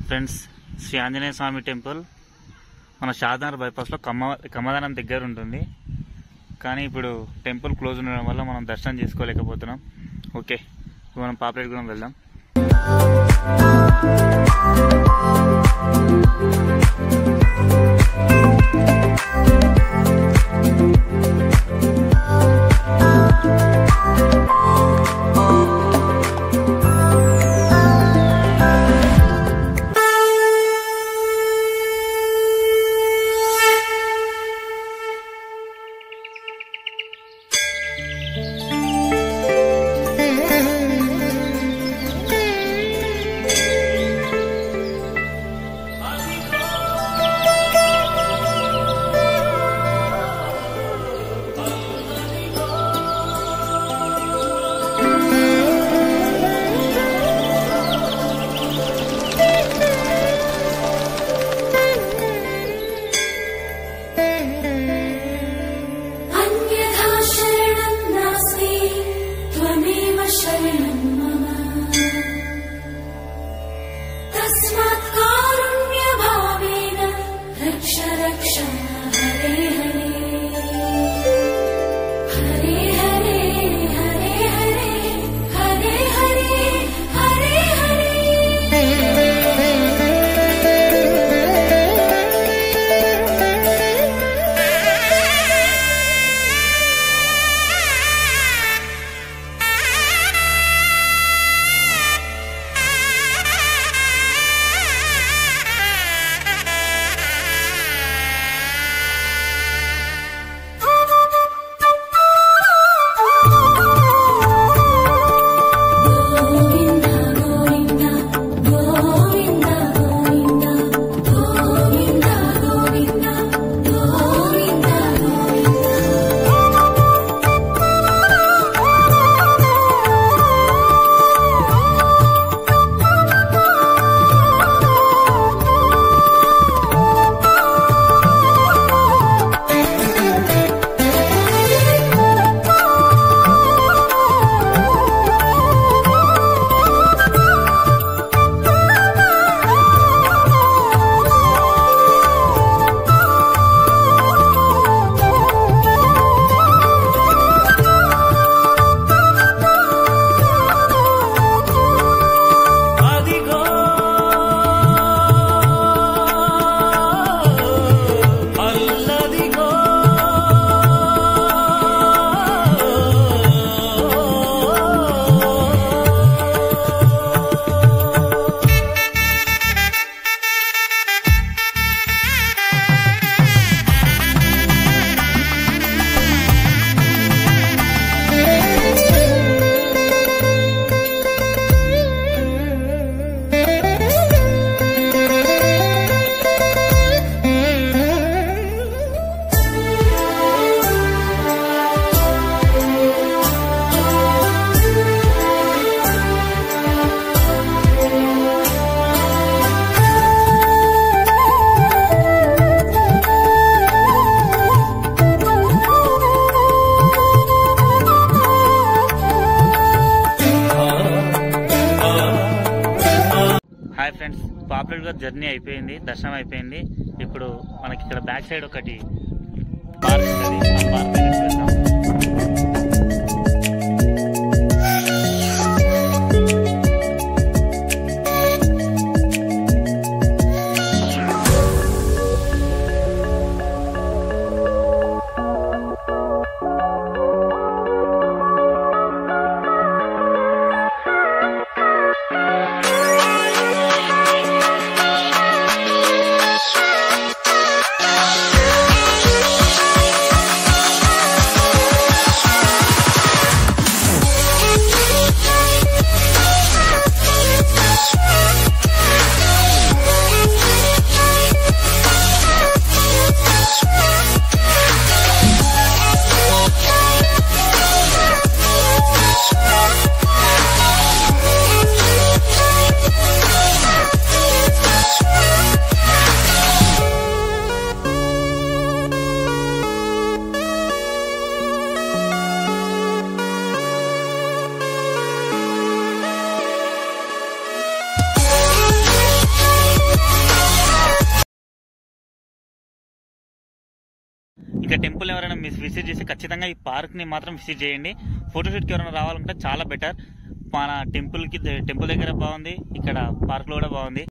friends Shri Anjaneya Swami temple మన షాదార్ బైపాస్లో కమ్మ కమ్మదానం దగ్గర ఉంటుంది కానీ ఇప్పుడు టెంపుల్ క్లోజ్ ఉండడం వల్ల మనం దర్శనం చేసుకోలేకపోతున్నాం ఓకే ఇప్పుడు మనం పాపరేట్గూడెం వెళ్దాం अन्यथा शरणं नास्ति त्वमेव शरणं मम तस्मात् कारुण्यभावेन रक्ष रक्ष हरे हरे हरे हरे हरे हरे हरे हरे हरे గోవింద గోవింద గోవింద గోవింద గోవింద గోవింద గోవింద అదిగో అల్లదిగో హాయ్ ఫ్రెండ్స్ పాపరేట్గా జర్నీ అయిపోయింది దర్శనం అయిపోయింది ఇప్పుడు మనకి ఇక్కడ బ్యాక్ సైడ్ ఒకటి పార్క్ ఉంటుంది ఆ పార్క్ దగ్గరికి వెళ్దాం హరే టెంపుల్ ఎవరైనా మిస్ విజిట్ చేస్తే ఖచ్చితంగా ఈ పార్క్ని మాత్రం విజిట్ చేయండి ఫోటోషూట్కి ఎవరైనా రావాలంటే చాలా బెటర్ మన టెంపుల్కి టెంపుల్ దగ్గర బాగుంది ఇక్కడ పార్క్లో కూడా బాగుంది